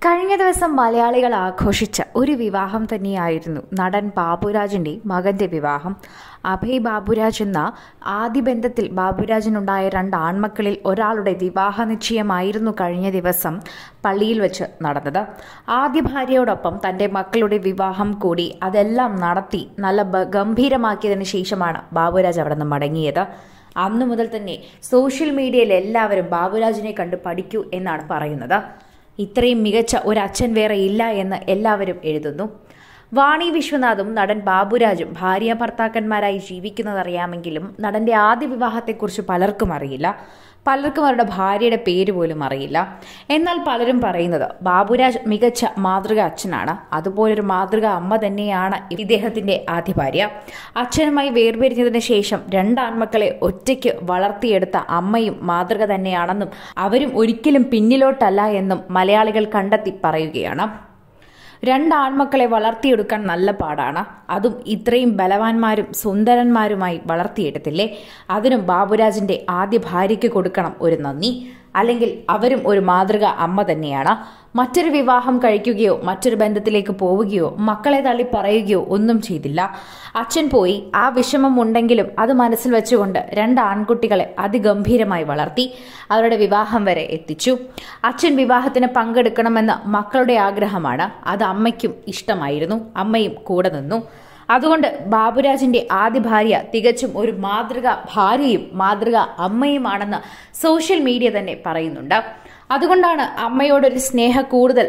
കഴിഞ്ഞ ദിവസം മലയാളികൾ ആഘോഷിച്ച ഒരു വിവാഹം തന്നെയായിരുന്നു നടൻ ബാബുരാജിന്റെ മകന്റെ വിവാഹം അഭയ് ബാബുരാജ് എന്ന ആദ്യ ബന്ധത്തിൽ ബാബുരാജിനുണ്ടായ രണ്ട് ആൺമക്കളിൽ ഒരാളുടെ വിവാഹ നിശ്ചയമായിരുന്നു കഴിഞ്ഞ ദിവസം പള്ളിയിൽ വെച്ച് നടന്നത് ആദ്യ ഭാര്യയോടൊപ്പം തന്റെ മക്കളുടെ വിവാഹം കൂടി അതെല്ലാം നടത്തി നല്ല ബ- ഗംഭീരമാക്കിയതിനു ശേഷമാണ് ബാബുരാജ് അവിടെ നിന്ന് മടങ്ങിയത് അന്നു മുതൽ തന്നെ സോഷ്യൽ മീഡിയയിൽ എല്ലാവരും ബാബുരാജിനെ കണ്ട് പഠിക്കൂ എന്നാണ് പറയുന്നത് ഇത്രയും മികച്ച ഒരു അച്ഛൻ വേറെ ഇല്ല എന്ന് എല്ലാവരും എഴുതുന്നു വാണി വിശ്വനാഥും നടൻ ബാബുരാജും ഭാര്യ ഭർത്താക്കന്മാരായി ജീവിക്കുന്നതറിയാമെങ്കിലും നടന്റെ ആദ്യ വിവാഹത്തെക്കുറിച്ച് പലർക്കും അറിയില്ല പലർക്കും അവരുടെ ഭാര്യയുടെ പേര് പോലും അറിയില്ല എന്നാൽ പലരും പറയുന്നത് ബാബുരാജ് മികച്ച മാതൃക അച്ഛനാണ് അതുപോലൊരു മാതൃക അമ്മ തന്നെയാണ് ഇദ്ദേഹത്തിന്റെ ആദ്യ ഭാര്യ അച്ഛനുമായി വേർപിരിഞ്ഞതിന് ശേഷം രണ്ട് ആൺമക്കളെ ഒറ്റയ്ക്ക് വളർത്തിയെടുത്ത അമ്മയും മാതൃക തന്നെയാണെന്നും അവരും ഒരിക്കലും പിന്നിലോട്ടല്ല എന്നും മലയാളികൾ കണ്ടെത്തി പറയുകയാണ് രണ്ട് ആൺമക്കളെ വളർത്തിയെടുക്കാൻ നല്ല പാടാണ് അതും ഇത്രയും ബലവാന്മാരും സുന്ദരന്മാരുമായി വളർത്തിയെടുത്തില്ലേ അതിനും ബാബുരാജിന്റെ ആദ്യ ഭാര്യയ്ക്ക് കൊടുക്കണം ഒരു നന്ദി അല്ലെങ്കിൽ അവരും ഒരു മാതൃക അമ്മ തന്നെയാണ് മറ്റൊരു വിവാഹം കഴിക്കുകയോ മറ്റൊരു ബന്ധത്തിലേക്ക് പോവുകയോ മക്കളെ തള്ളി പറയുകയോ ഒന്നും ചെയ്തില്ല അച്ഛൻ പോയി ആ വിഷമം ഉണ്ടെങ്കിലും അത് മനസ്സിൽ വെച്ചുകൊണ്ട് രണ്ട് ആൺകുട്ടികളെ അതിഗംഭീരമായി വളർത്തി അവരുടെ വിവാഹം വരെ എത്തിച്ചു അച്ഛൻ വിവാഹത്തിന് പങ്കെടുക്കണമെന്ന് മക്കളുടെ ആഗ്രഹമാണ് അത് അമ്മയ്ക്കും ഇഷ്ടമായിരുന്നു അമ്മയും കൂടെ നിന്നു അതുകൊണ്ട് ബാബുരാജിന്റെ ആദ്യ ഭാര്യ തികച്ചും ഒരു മാതൃക ഭാര്യയും മാതൃക അമ്മയുമാണെന്ന് സോഷ്യൽ മീഡിയ തന്നെ പറയുന്നുണ്ട് അതുകൊണ്ടാണ് അമ്മയോടൊരു സ്നേഹ കൂടുതൽ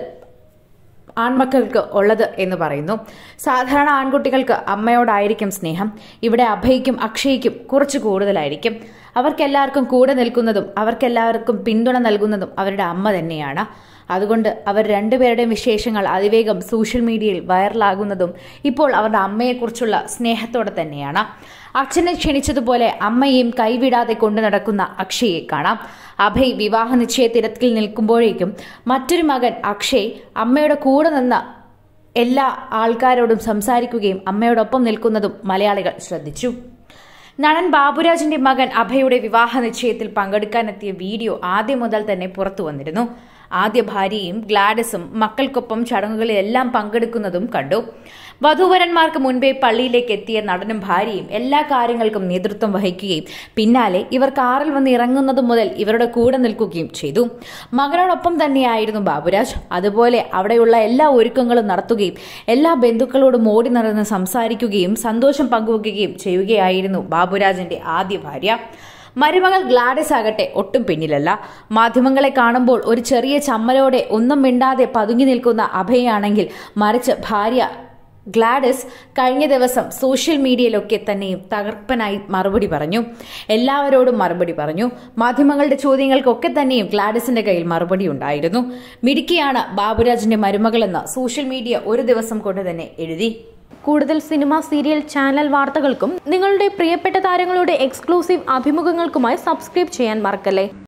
ആൺമക്കൾക്ക് ഉള്ളത് എന്ന് പറയുന്നു സാധാരണ ആൺകുട്ടികൾക്ക് അമ്മയോടായിരിക്കും സ്നേഹം ഇവിടെ അഭയ്ക്കും അക്ഷയ്ക്കും കുറച്ച് കൂടുതലായിരിക്കും അവർക്കെല്ലാവർക്കും കൂടെ നിൽക്കുന്നതും അവർക്കെല്ലാവർക്കും പിന്തുണ നൽകുന്നതും അവരുടെ അമ്മ തന്നെയാണ് അതുകൊണ്ട് അവർ രണ്ടുപേരുടെയും വിശേഷങ്ങൾ അതിവേഗം സോഷ്യൽ മീഡിയയിൽ വൈറലാകുന്നതും ഇപ്പോൾ അവരുടെ അമ്മയെക്കുറിച്ചുള്ള സ്നേഹത്തോടെ തന്നെയാണ് അച്ഛനെ ക്ഷണിച്ചതുപോലെ അമ്മയെയും കൈവിടാതെ കൊണ്ടു നടക്കുന്ന അക്ഷയെ കാണാം അഭയ് വിവാഹ നിശ്ചയ തിരക്കിൽ നിൽക്കുമ്പോഴേക്കും മറ്റൊരു മകൻ അക്ഷയ് അമ്മയുടെ കൂടെ നിന്ന് എല്ലാ ആൾക്കാരോടും സംസാരിക്കുകയും അമ്മയോടൊപ്പം നിൽക്കുന്നതും മലയാളികൾ ശ്രദ്ധിച്ചു നടൻ ബാബുരാജിന്റെ മകൻ അഭയുടെ വിവാഹ നിശ്ചയത്തിൽ പങ്കെടുക്കാനെത്തിയ വീഡിയോ ആദ്യം മുതൽ തന്നെ പുറത്തു വന്നിരുന്നു ആദ്യ ഭാര്യയും ഗ്ലാഡസും മക്കൾക്കൊപ്പം ചടങ്ങുകളിലെല്ലാം പങ്കെടുക്കുന്നതും കണ്ടു വധൂവരന്മാർക്ക് മുൻപേ പള്ളിയിലേക്ക് എത്തിയ നടനും ഭാര്യയും എല്ലാ കാര്യങ്ങൾക്കും നേതൃത്വം വഹിക്കുകയും പിന്നാലെ ഇവർ കാറിൽ വന്ന് ഇറങ്ങുന്നത് മുതൽ ഇവരുടെ കൂടെ നിൽക്കുകയും ചെയ്തു മകനോടൊപ്പം തന്നെയായിരുന്നു ബാബുരാജ് അതുപോലെ അവിടെയുള്ള എല്ലാ ഒരുക്കങ്ങളും നടത്തുകയും എല്ലാ ബന്ധുക്കളോടും ഓടി നടന്ന് സംസാരിക്കുകയും സന്തോഷം പങ്കുവയ്ക്കുകയും ചെയ്യുകയായിരുന്നു ബാബുരാജിന്റെ ആദ്യ ഭാര്യ മരുമകൾ ഗ്ലാഡസ് ആകട്ടെ ഒട്ടും പിന്നിലല്ല മാധ്യമങ്ങളെ കാണുമ്പോൾ ഒരു ചെറിയ ചമ്മലോടെ ഒന്നും മിണ്ടാതെ പതുങ്ങി നിൽക്കുന്ന അഭയാണെങ്കിൽ മറിച്ച് ഭാര്യ ഗ്ലാഡസ് കഴിഞ്ഞ ദിവസം സോഷ്യൽ മീഡിയയിലൊക്കെ തന്നെയും തകർപ്പനായി മറുപടി പറഞ്ഞു എല്ലാവരോടും മറുപടി പറഞ്ഞു മാധ്യമങ്ങളുടെ ചോദ്യങ്ങൾക്കൊക്കെ തന്നെയും ഗ്ലാഡസിന്റെ കയ്യിൽ മറുപടി ഉണ്ടായിരുന്നു മിടുക്കിയാണ് ബാബുരാജിന്റെ മരുമകളെന്ന് സോഷ്യൽ മീഡിയ ഒരു ദിവസം കൊണ്ട് തന്നെ എഴുതി കൂടുതൽ സിനിമ സീരിയൽ ചാനൽ വാർത്തകൾക്കും നിങ്ങളുടെ പ്രിയപ്പെട്ട താരങ്ങളുടെ എക്സ്ക്ലൂസീവ് അഭിമുഖങ്ങൾക്കുമായി സബ്സ്ക്രൈബ് ചെയ്യാൻ മറക്കല്ലേ